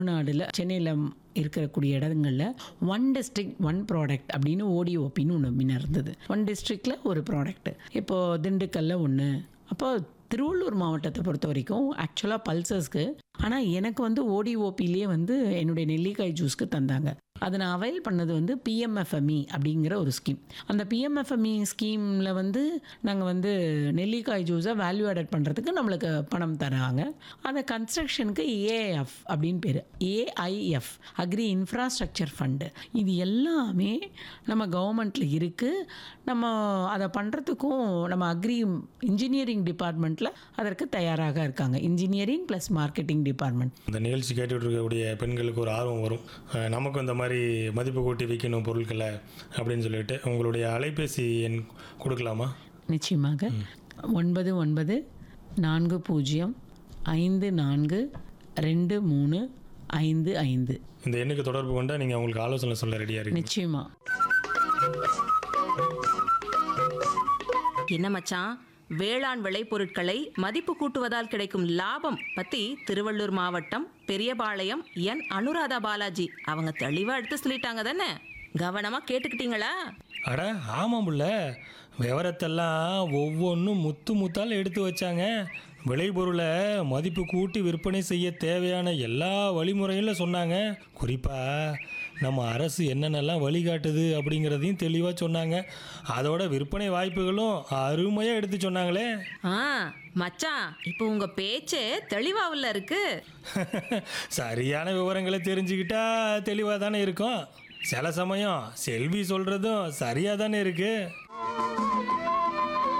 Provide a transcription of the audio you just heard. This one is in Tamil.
தமிழ்நாடுல சென்னையில் இருக்கக்கூடிய இடங்கள்ல ஒன் டிஸ்ட்ரிக்ட் ஒன் ப்ராடக்ட் அப்படின்னு ஓடிஓபின்னு ஒன்று முன்ன இருந்தது ஒன் டிஸ்ட்ரிக்டில் ஒரு ப்ராடக்ட் இப்போது திண்டுக்கல்ல ஒன்று அப்போ திருவள்ளூர் மாவட்டத்தை பொறுத்த வரைக்கும் ஆக்சுவலாக பல்சஸ்க்கு ஆனால் எனக்கு வந்து ஓடிஓபிலேயே வந்து என்னுடைய நெல்லிக்காய் ஜூஸ்க்கு தந்தாங்க அதை நான் அவைல் பண்ணது வந்து பிஎம்எஃப்எம்இ அப்படிங்கிற ஒரு ஸ்கீம் அந்த பிஎம்எஃப்எம்இ ஸ்கீமில் வந்து நாங்கள் வந்து நெல்லிக்காய் ஜூஸை வேல்யூ ஆடட் பண்ணுறதுக்கு நம்மளுக்கு பணம் தராங்க அந்த கன்ஸ்ட்ரக்ஷனுக்கு ஏஐஎஃப் அப்படின்னு பேர் ஏஐஎஃப் அக்ரி இன்ஃப்ராஸ்ட்ரக்சர் ஃபண்டு இது எல்லாமே நம்ம கவர்மெண்ட்டில் இருக்குது நம்ம அதை பண்ணுறதுக்கும் நம்ம அக்ரி இன்ஜினியரிங் டிபார்ட்மெண்ட்டில் அதற்கு தயாராக இருக்காங்க இன்ஜினியரிங் ப்ளஸ் மார்க்கெட்டிங் டிபார்ட்மெண்ட் இந்த நிகழ்ச்சி கேட்டுட்டு இருக்கக்கூடிய பெண்களுக்கு ஒரு ஆர்வம் வரும் அஹ் நமக்கும் இந்த மாதிரி மதிப்பு கூட்டி விற்கணும் பொருட்களை அப்படின்னு சொல்லிட்டு உங்களுடைய அலைபேசி எண் கொடுக்கலாமா நிச்சயமாக ஒன்பது ஒன்பது நான்கு பூஜ்ஜியம் ஐந்து நான்கு ரெண்டு மூணு ஐந்து ஐந்து இந்த எண்ணுக்கு தொடர்பு கொண்டா நீங்கள் உங்களுக்கு ஆலோசனை சொல்ல ரெடியாக இருக்கீங்க நிச்சயமா என்ன மச்சான் வேளாண் விளைபொருட்களை மதிப்பு கூட்டுவதால் கிடைக்கும் லாபம் பத்தி திருவள்ளூர் மாவட்டம் பெரியபாளையம் என் அனுராதா பாலாஜி அவங்க தெளிவா எடுத்து சொல்லிட்டாங்க தானே கவனமா கேட்டுக்கிட்டீங்களா அட ஆமாம் புள்ள விவரத்தெல்லாம் ஒவ்வொன்றும் முத்து முத்தால் எடுத்து வச்சாங்க விளைபொருளை மதிப்பு கூட்டி விற்பனை செய்ய தேவையான எல்லா வழிமுறைகளும் சொன்னாங்க குறிப்பாக நம்ம அரசு என்னென்னலாம் வழிகாட்டுது அப்படிங்கிறதையும் தெளிவாக சொன்னாங்க அதோட விற்பனை வாய்ப்புகளும் அருமையாக எடுத்து சொன்னாங்களே ஆ மச்சான் இப்போ உங்க பேச்சே தெளிவாவில் இருக்கு சரியான விவரங்களை தெரிஞ்சுக்கிட்டா தெளிவாக தானே இருக்கும் சில சமயம் செல்வி சொல்கிறதும் சரியாக தானே இருக்குது